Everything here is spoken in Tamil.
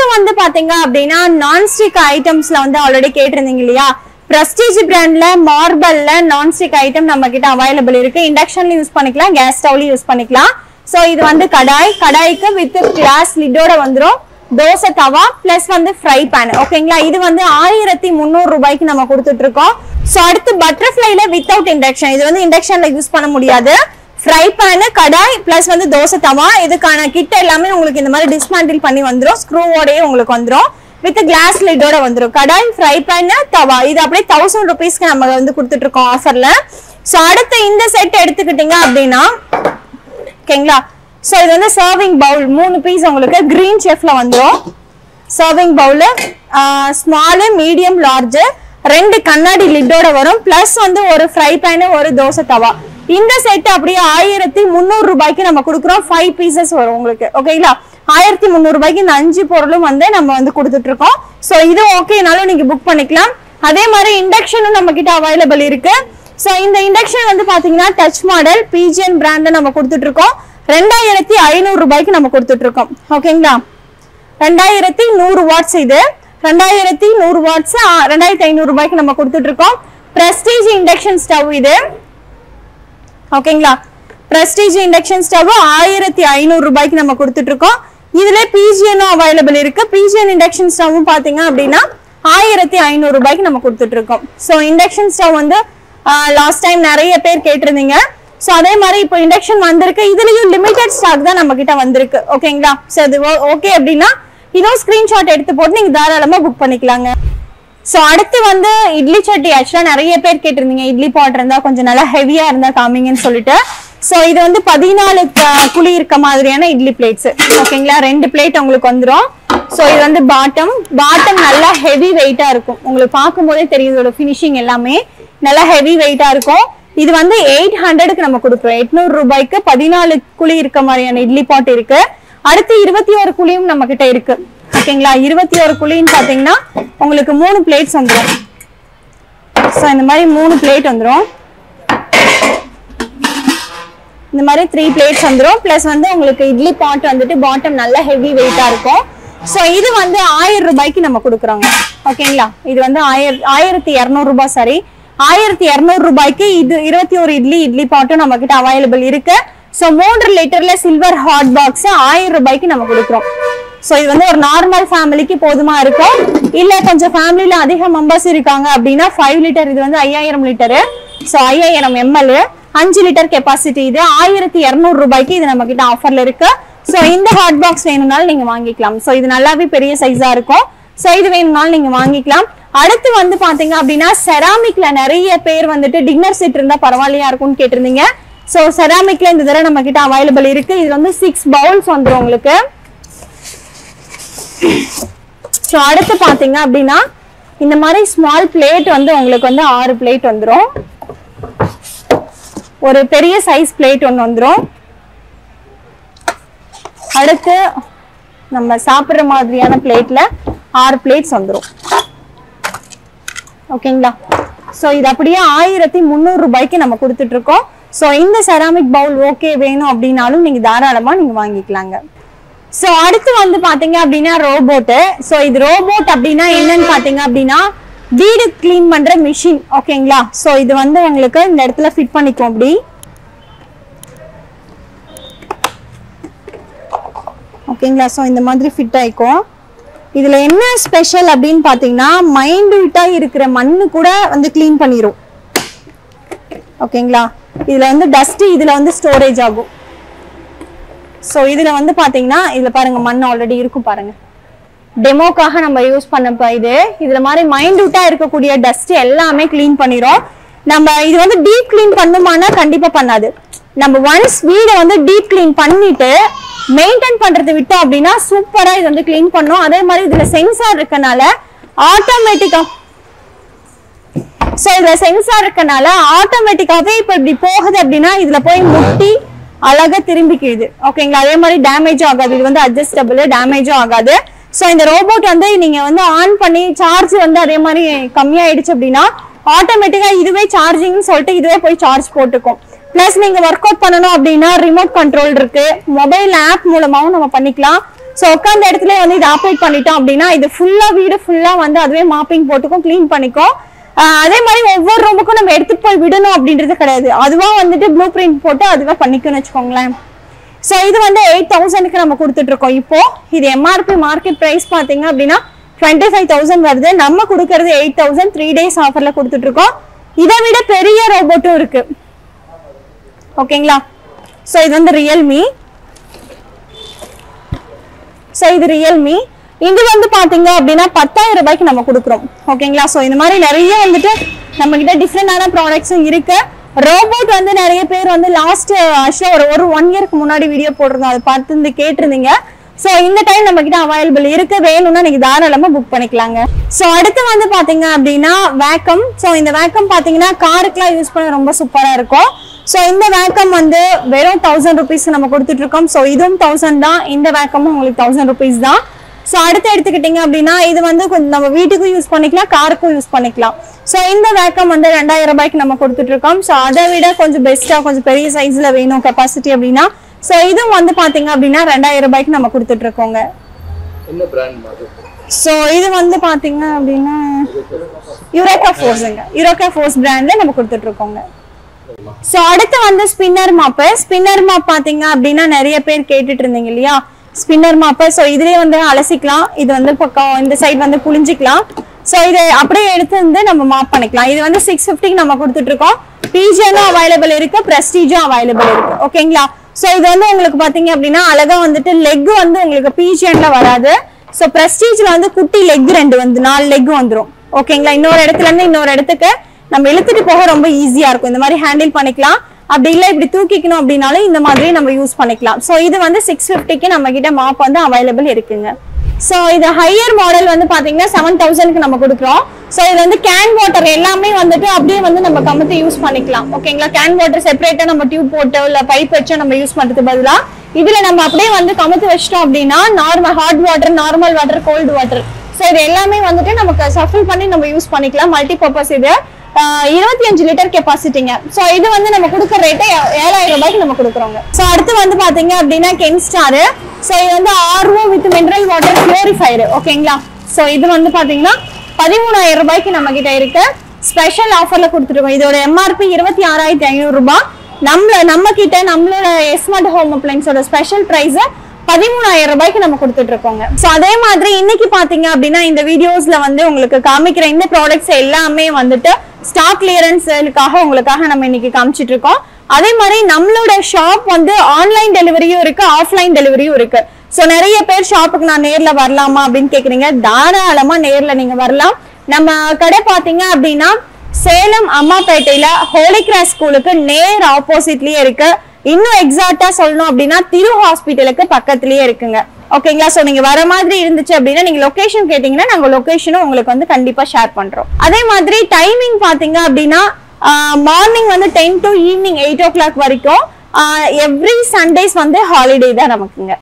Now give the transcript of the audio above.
வந்து பாத்தீங்க அப்படின்னா நான்ஸ்டிக் ஐட்டம்ஸ்ல வந்து ஆல்ரெடி கேட்டிருந்தீங்க இல்லையா பிரஸ்டீஜ் பிராண்ட்ல மார்பல்ல நான்ஸ்டிக் ஐட்டம் நம்ம கிட்ட அவைலபிள் இருக்கு இண்டக்ஷன்ல யூஸ் பண்ணிக்கலாம் கேஸ் ஸ்டவ்ல யூஸ் பண்ணிக்கலாம் சோ இது வந்து கடாய் கடாய்க்கு வித் கிளாஸ் லிட்டோட வந்துரும் தோசை தவா பிளஸ் வந்து ஃப்ரை பேன் ஓகேங்களா இது வந்து ஆயிரத்தி முந்நூறு ரூபாய்க்கு நம்ம கொடுத்துட்டு இருக்கோம் சோ அடுத்து பட்டர்ஃபிளைல வித்தவுட் இண்டக்ஷன் இது வந்து இண்டக்ஷன்ல யூஸ் பண்ண முடியாது ஃப்ரை பேனு கடாய் பிளஸ் வந்து தோசை தவா இதுக்கான கிட் எல்லாமே உங்களுக்கு இந்த மாதிரி டிஸ்மேண்டில் பண்ணி வந்துரும் ஸ்க்ரூவோடயே உங்களுக்கு வந்துரும் வித் கிளாஸ் லிட்டோட வந்துரும் கடாய் ஃப்ரை பேன் தவா இது அப்படியே தௌசண்ட் ருபீஸ்க்கு நம்ம வந்து கொடுத்துட்டு இருக்கோம் ஆஃபர்ல சோ அடுத்து இந்த செட் எடுத்துக்கிட்டீங்க அப்படின்னா ஓகேங்களா சோ இது வந்து சர்விங் பவுல் மூணு பீஸ் உங்களுக்கு கிரீன் செஃப்ல வந்துரும் serving bowl small medium large ரெண்டு கண்ணாடி லிட்டோட வரும் பிளஸ் வந்து ஒரு ஃப்ரை பேனு ஒரு தோசை தவா இந்த செட் அப்படியே ஆயிரத்தி முந்நூறு ரூபாய்க்கு நம்ம கொடுக்குறோம் ஃபைவ் பீசஸ் வரும் உங்களுக்கு ஓகேங்களா ஆயிரத்தி முந்நூறு ரூபாய்க்கு இந்த அஞ்சு பொருளும் வந்து நம்ம வந்து கொடுத்துட்டு இருக்கோம் ஸோ இது ஓகேனாலும் நீங்க புக் பண்ணிக்கலாம் அதே மாதிரி இண்டக்ஷனும் நம்ம கிட்ட அவைலபிள் இருக்கு ஸோ இந்த இண்டக்ஷன் வந்து பாத்தீங்கன்னா டச் மாடல் பிஜிஎன் பிராண்ட்ல நம்ம கொடுத்துட்டு இருக்கோம் ரெண்டாயிரத்தி ஐநூறு ரூபாய்க்கு நம்ம கொடுத்துட்டு இருக்கோம் ஓகேங்களா ரெண்டாயிரத்தி நூறு வாட்ஸ் இது ரெண்டாயிரத்தி நூறு வாட்ஸ் ரெண்டாயிரத்தி ஐநூறு ரூபாய்க்கு நம்ம கொடுத்துட்டு இருக்கோம் பிரஸ்டீஜ் இண்டக்ஷன் ஸ்டவ் இது ஓகேங்களா பிரஸ்டீஜ் இண்டக்ஷன் ஸ்டவ் ஆயிரத்தி ஐநூறு ரூபாய்க்கு நம்ம கொடுத்துட்டு இருக்கோம் இதுல பிஜிஎனும் அவைலபிள் இருக்கு பிஜிஎன் இண்டக்ஷன் ஸ்டவ்வும் பாத்தீங்க அப்படின்னா ஆயிரத்தி ஐநூறு ரூபாய்க்கு நம்ம கொடுத்துட்டு இருக்கோம் ஸோ இண்டக்ஷன் ஸ்டவ் வந்து லாஸ்ட் டைம் நிறைய பேர் கேட்டிருந்தீங்க ஸோ அதே மாதிரி இப்போ இண்டக்ஷன் வந்திருக்கு இதுலயும் லிமிடெட் ஸ்டாக் தான் நம்ம கிட்ட வந்திருக்கு ஓகேங்களா ஸோ அது ஓகே அப்படின்னா இதுவும் ஸ்கிரீன்ஷாட் எடுத்து போட்டு நீங்க தாராளமா புக் பண்ணிக்கலாங்க சோ அடுத்து வந்து இட்லி சட்டி ஆக்சுவலா நிறைய பேர் கேட்டிருந்தீங்க இட்லி பாட் இருந்தா கொஞ்சம் நல்லா ஹெவியா இருந்தா காமிங்கன்னு சொல்லிட்டு சோ இது வந்து பதினாலு க- குழி இருக்க மாதிரியான இட்லி பிளேட்ஸ் ஓகேங்களா ரெண்டு பிளேட் உங்களுக்கு வந்துரும் சோ இது வந்து பாட்டம் பாட்டம் நல்லா ஹெவி வெயிட்டா இருக்கும் உங்களுக்கு பார்க்கும்போதே தெரியும் இதோட ஃபினிஷிங் எல்லாமே நல்லா ஹெவி வெயிட்டா இருக்கும் இது வந்து எயிட் ஹண்ட்ரடுக்கு நம்ம கொடுக்குறோம் எட்நூறு ரூபாய்க்கு பதினாலு குழி இருக்க மாதிரியான இட்லி பாட் இருக்கு அடுத்து இருபத்தி ஒரு குழியும் நம்ம கிட்ட இருக்கு ஓகேங்களா இருபத்தி ஒரு குழின்னு பாத்தீங்கன்னா உங்களுக்கு மூணு பிளேட்ஸ் வந்துடும் ஸோ இந்த மாதிரி மூணு பிளேட் வந்துடும் இந்த மாதிரி த்ரீ பிளேட்ஸ் வந்துடும் ப்ளஸ் வந்து உங்களுக்கு இட்லி பாட் வந்துட்டு பாட்டம் நல்ல ஹெவி வெயிட்டா இருக்கும் ஸோ இது வந்து ஆயிரம் ரூபாய்க்கு நம்ம கொடுக்குறோங்க ஓகேங்களா இது வந்து ஆயிர ஆயிரத்தி இரநூறு ரூபாய் சாரி ஆயிரத்தி இரநூறு ரூபாய்க்கு இது இருபத்தி ஒரு இட்லி இட்லி பாட்டும் நம்ம கிட்ட அவைலபிள் இருக்கு ஸோ மூன்று லிட்டர்ல சில்வர் ஹாட் பாக்ஸ் ஆயிரம் ரூபாய்க்கு நம்ம கொடுக்குறோம் ஸோ இது வந்து ஒரு நார்மல் ஃபேமிலிக்கு போதுமா இருக்கும் இல்ல கொஞ்சம் ஃபேமிலில அதிக மெம்பர்ஸ் இருக்காங்க அப்படின்னா ஃபைவ் லிட்டர் இது வந்து ஐயாயிரம் லிட்டரு ஸோ ஐயாயிரம் எம்எல் அஞ்சு லிட்டர் கெப்பாசிட்டி இது ஆயிரத்தி இரநூறு ரூபாய்க்கு இது நம்ம கிட்ட ஆஃபர்ல இருக்கு ஸோ இந்த ஹாட் பாக்ஸ் வேணும்னாலும் நீங்க வாங்கிக்கலாம் ஸோ இது நல்லாவே பெரிய சைஸா இருக்கும் ஸோ இது வேணும்னாலும் நீங்க வாங்கிக்கலாம் அடுத்து வந்து பாத்தீங்க அப்படின்னா செராமிக்ல நிறைய பேர் வந்துட்டு டின்னர் செட் இருந்தா பரவாயில்லையா இருக்கும்னு கேட்டிருந்தீங்க ஸோ செராமிக்ல இந்த தடவை நம்ம கிட்ட அவைலபிள் இருக்கு இதுல வந்து சிக்ஸ் பவுல்ஸ் வந்துரும் உங்களுக்கு ஸோ அடுத்து பாத்தீங்க அப்படின்னா இந்த மாதிரி ஸ்மால் பிளேட் வந்து உங்களுக்கு வந்து ஆறு பிளேட் வந்துரும் ஒரு பெரிய சைஸ் பிளேட் ஒன்று வந்துரும் அடுத்து நம்ம சாப்பிடுற மாதிரியான பிளேட்ல ஆறு பிளேட்ஸ் வந்துரும் ஓகேங்களா ஸோ இது அப்படியே ஆயிரத்தி முந்நூறு ரூபாய்க்கு நம்ம கொடுத்துட்டு இருக்கோம் ஸோ இந்த செராமிக் பவுல் ஓகே வேணும் அப்படின்னாலும் நீங்க தாராளமா நீங்க வாங்கிக்கலாங்க ஸோ அடுத்து வந்து பாத்தீங்க அப்படின்னா ரோபோட்டு ஸோ இது ரோபோட் அப்படின்னா என்னன்னு பாத்தீங்க அப்படின்னா வீடு க்ளீன் பண்ற மிஷின் ஓகேங்களா ஸோ இது வந்து உங்களுக்கு இந்த இடத்துல ஃபிட் பண்ணிக்கும் அப்படி ஓகேங்களா ஸோ இந்த மாதிரி ஃபிட் ஆயிக்கும் இதுல என்ன ஸ்பெஷல் அப்படின்னு பாத்தீங்கன்னா மைண்ட்விட்டா இருக்கிற மண்ணு கூட வந்து க்ளீன் பண்ணிரும் ஓகேங்களா இதுல வந்து டஸ்ட் இதுல வந்து ஸ்டோரேஜ் ஆகும் ஸோ இதுல வந்து பாத்தீங்கன்னா இதுல பாருங்க மண் ஆல்ரெடி இருக்கும் பாருங்க டெமோக்காக நம்ம யூஸ் பண்ணப்ப இது இதுல மாதிரி மைண்ட்விட்டா இருக்கக்கூடிய டஸ்ட் எல்லாமே க்ளீன் பண்ணிரும் நம்ம இது வந்து டீப் க்ளீன் பண்ணுமானா கண்டிப்பா பண்ணாது நம்ம ஒன்ஸ் வீடை வந்து டீப் க்ளீன் பண்ணிட்டு மெயின்டைன் பண்றது விட்டோம் அப்படின்னா சூப்பரா இது வந்து க்ளீன் பண்ணும் அதே மாதிரி இதுல சென்சார் இருக்கனால ஆட்டோமேட்டிக்கா சோ இதுல சென்சார் இருக்கனால ஆட்டோமேட்டிக்காவே இப்ப இப்படி போகுது அப்படின்னா இதுல போய் முட்டி அழகா திரும்பிக்கிடுது ஓகேங்களா அதே மாதிரி டேமேஜ் ஆகாது இது வந்து அட்ஜஸ்டபிள் டேமேஜும் ஆகாது சோ இந்த ரோபோட் வந்து நீங்க வந்து ஆன் பண்ணி சார்ஜ் வந்து அதே மாதிரி கம்மியாயிடுச்சு அப்படின்னா ஆட்டோமேட்டிக்கா இதுவே சார்ஜிங்னு சொல்லிட்டு இதுவே போய் சார்ஜ் போட்டுக்கும் பிளஸ் நீங்க ஒர்க் அவுட் பண்ணணும் அப்படின்னா ரிமோட் கண்ட்ரோல் இருக்கு மொபைல் ஆப் மூலமாவும் நம்ம பண்ணிக்கலாம் ஸோ உட்காந்த இடத்துல வந்து இது ஆப்ரேட் பண்ணிட்டோம் அப்படின்னா இது ஃபுல்லா வீடு ஃபுல்லா வந்து அதுவே மாப்பிங் போட்டுக்கும் க்ளீன் பண்ணிக்கும் ஆஹ் அதே மாதிரி ஒவ்வொரு ரூமுக்கும் நம்ம எடுத்துட்டு போய் விடணும் அப்படின்றது கிடையாது அதுவா வந்துட்டு ப்ளூ பிரிண்ட் போட்டு அதுவே பண்ணிக்கும்னு வச்சுக்கோங்களேன் ஸோ இது வந்து எயிட் தௌசண்ட்க்கு நம்ம கொடுத்துட்டு இருக்கோம் இப்போ இது எம்ஆர்பி மார்க்கெட் பிரைஸ் பாத்தீங்க அப்படின்னா டுவெண்ட்டி ஃபைவ் தௌசண்ட் வருது நம்ம கொடுக்கறது எயிட் தௌசண்ட் த்ரீ டேஸ் ஆஃபர்ல கொடுத்துட்டு இருக்கோம் இதை விட பெரிய ரோபோட்டும் இருக்கு ஓகேங்களா ஸோ இது வந்து ரியல்மி ஸோ இது ரியல்மி இது வந்து பாத்தீங்க அப்படின்னா பத்தாயிரம் ரூபாய்க்கு நம்ம கொடுக்குறோம் ஓகேங்களா ஸோ இந்த மாதிரி நிறைய வந்துட்டு நம்ம கிட்ட டிஃப்ரெண்டான ப்ராடக்ட்ஸும் இருக்கு ரோபோட் வந்து நிறைய பேர் வந்து லாஸ்ட் ஆக்சுவலாக ஒரு ஒரு ஒன் இயர்க்கு முன்னாடி வீடியோ போட்டிருந்தோம் அதை பார்த்து இருந்து கேட்டிருந்தீங்க ஸோ இந்த டைம் நம்ம கிட்ட அவைலபிள் இருக்கு வேணும்னா நீங்க தாராளமா புக் பண்ணிக்கலாங்க ஸோ அடுத்து வந்து பாத்தீங்க அப்படின்னா வேக்கம் ஸோ இந்த வேக்கம் பாத்தீங்கன்னா காருக்குலாம் யூஸ் பண்ண ரொம்ப சூப்பரா இருக்கும் ஸோ இந்த வேக்கம் வந்து வெறும் தௌசண்ட் ருபீஸ் நம்ம கொடுத்துட்டு இருக்கோம் ஸோ இதுவும் தௌசண்ட் தான் இந்த வேக்கமும் உங்களுக்கு தௌசண்ட் ருபீஸ் தான் ஸோ அடுத்து எடுத்துக்கிட்டீங்க அப்படின்னா இது வந்து கொஞ்சம் நம்ம வீட்டுக்கும் யூஸ் பண்ணிக்கலாம் காருக்கும் யூஸ் பண்ணிக்கலாம் ஸோ இந்த வேக்கம் வந்து ரெண்டாயிரம் ரூபாய்க்கு நம்ம கொடுத்துட்டு இருக்கோம் ஸோ அதை விட கொஞ்சம் பெஸ்ட்டாக கொஞ்சம் பெரிய சைஸ்ல வேணும் கெப்பாசிட்டி அப்படின்னா ஸோ இதுவும் வந்து பாத்தீங்க அப்படின்னா ரெண்டாயிரம் ரூபாய்க்கு நம்ம கொடுத்துட்டு இருக்கோங்க என்ன பிராண்ட் மாதிரி ஸோ இது வந்து பாத்தீங்க அப்படின்னா யுரேகா ஃபோர்ஸுங்க யுரேகா ஃபோர்ஸ் பிராண்ட்ல நம்ம கொடுத்துட்டு இருக்கோங்க ஸோ அடுத்து வந்து ஸ்பின்னர் மாப்பு ஸ்பின்னர் மாப் பாத்தீங்க அப்படின்னா நிறைய பேர் கேட்டுட்டு இருந்தீங்க இல்லையா ஸ்பின்னர் மாப்பு ஸோ இதுலயே வந்து அலசிக்கலாம் இது வந்து பக்கம் இந்த சைடு வந்து புளிஞ்சிக்கலாம் ஸோ இதை அப்படியே எடுத்து வந்து நம்ம மாப் பண்ணிக்கலாம் இது வந்து சிக்ஸ் ஃபிஃப்டிக்கு நம்ம கொடுத்துட்டு இருக்கோம் பிஜியனும் அவைலபிள் இருக்கு பிரஸ்டீஜும் அவைலபிள் இருக்கு ஓகேங்களா ஸோ இது வந்து உங்களுக்கு பாத்தீங்க அப்படின்னா அழகா வந்துட்டு லெக் வந்து உங்களுக்கு பிஜியன்ல வராது ஸோ பிரஸ்டீஜ்ல வந்து குட்டி லெக் ரெண்டு வந்து நாலு லெக் வந்துரும் ஓகேங்களா இன்னொரு இடத்துல இருந்து இன்னொரு இடத்துக்கு நம்ம இழுத்துட்டு போக ரொம்ப ஈஸியா இருக்கும் இந்த மாதிரி ஹேண்டில் பண்ணிக்கலாம் அப்படி இல்ல இப்படி தூக்கிக்கணும் அப்படின்னாலும் இந்த மாதிரி நம்ம யூஸ் பண்ணிக்கலாம் ஸோ இது வந்து சிக்ஸ் ஃபிஃப்டிக்கு நம்ம கிட்ட மாப் வந்து அவைலபிள் இருக்குங்க ஸோ இது ஹையர் மாடல் வந்து பாத்தீங்கன்னா செவன் தௌசண்ட்க்கு நம்ம கொடுக்குறோம் ஸோ இது வந்து கேன் வாட்டர் எல்லாமே வந்துட்டு அப்படியே வந்து நம்ம கமுத்து யூஸ் பண்ணிக்கலாம் ஓகேங்களா கேன் வாட்டர் செப்பரேட்டா நம்ம டியூப் போட்டோ இல்ல பைப் வச்சோ நம்ம யூஸ் பண்றதுக்கு பதிலா இதுல நம்ம அப்படியே வந்து கமுத்து வச்சிட்டோம் அப்படின்னா normal hot water normal water cold water so இது எல்லாமே வந்துட்டு நமக்கு சஃபில் பண்ணி நம்ம யூஸ் பண்ணிக்கலாம் மல்டி பர்பஸ் இது இருபத்தி அஞ்சு லிட்டர் கெப்பாசிட்டிங்க ஸோ இது வந்து நம்ம கொடுக்குற ரேட்டு ஏழாயிரம் ரூபாய்க்கு நம்ம கொடுக்குறோங்க ஸோ அடுத்து வந்து பாத்தீங்க அப்படின்னா கென் ஸ்டாரு ஸோ இது வந்து RO with mineral water purified ஓகேங்களா ஸோ இது வந்து பாத்தீங்கன்னா பதிமூணாயிரம் ரூபாய்க்கு நம்ம கிட்ட இருக்கு ஸ்பெஷல் ஆஃபர்ல கொடுத்துருக்கோம் இதோட எம்ஆர்பி இருபத்தி ஆறாயிரத்தி ஐநூறு ரூபாய் நம்மள நம்ம கிட்ட நம்மளோட எஸ்மார்ட் ஹோம் அப்ளைன்ஸோட ஸ்பெஷல் பிரைஸ் பதிமூணாயிரம் ரூபாய்க்கு நம்ம கொடுத்துட்டு இருக்கோங்க ஸோ அதே மாதிரி இன்னைக்கு பாத்தீங்க அப்படின்னா இந்த வீடியோஸ்ல வந்து உங்களுக்கு காமிக்கிற இந்த ப்ராடக்ட்ஸ் எல்லாமே வந்துட்டு ஸ்டாக் கிளியரன்ஸ் சேலுக்காக உங்களுக்காக நம்ம இன்னைக்கு காமிச்சிட்டு இருக்கோம் அதே மாதிரி நம்மளோட ஷாப் வந்து ஆன்லைன் டெலிவரியும் இருக்கு ஆஃப்லைன் டெலிவரியும் இருக்கு ஸோ நிறைய பேர் ஷாப்புக்கு நான் நேர்ல வரலாமா அப்படின்னு கேக்குறீங்க தாராளமா நேர்ல நீங்க வரலாம் நம்ம கடை பாத்தீங்க அப்படின்னா சேலம் அம்மாப்பேட்டையில ஹோலி கிராஸ் ஸ்கூலுக்கு நேர் ஆப்போசிட்லயே இருக்கு இன்னும் எக்ஸாக்டா சொல்லணும் அப்படின்னா திரு ஹாஸ்பிட்டலுக்கு பக்கத்துலயே இருக்குங்க ஓகேங்களா சோ நீங்க வர மாதிரி இருந்துச்சு அப்படின்னா நீங்க லொகேஷன் கேட்டீங்கன்னா நாங்க லொகேஷனும் உங்களுக்கு வந்து கண்டிப்பா ஷேர் பண்றோம் அதே மாதிரி டைமிங் பாத்தீங்க அப்படின்னா மார்னிங் வந்து ten to evening eight o'clock வரைக்கும் எவ்ரி சண்டேஸ் வந்து ஹாலிடே தான் நமக்குங்க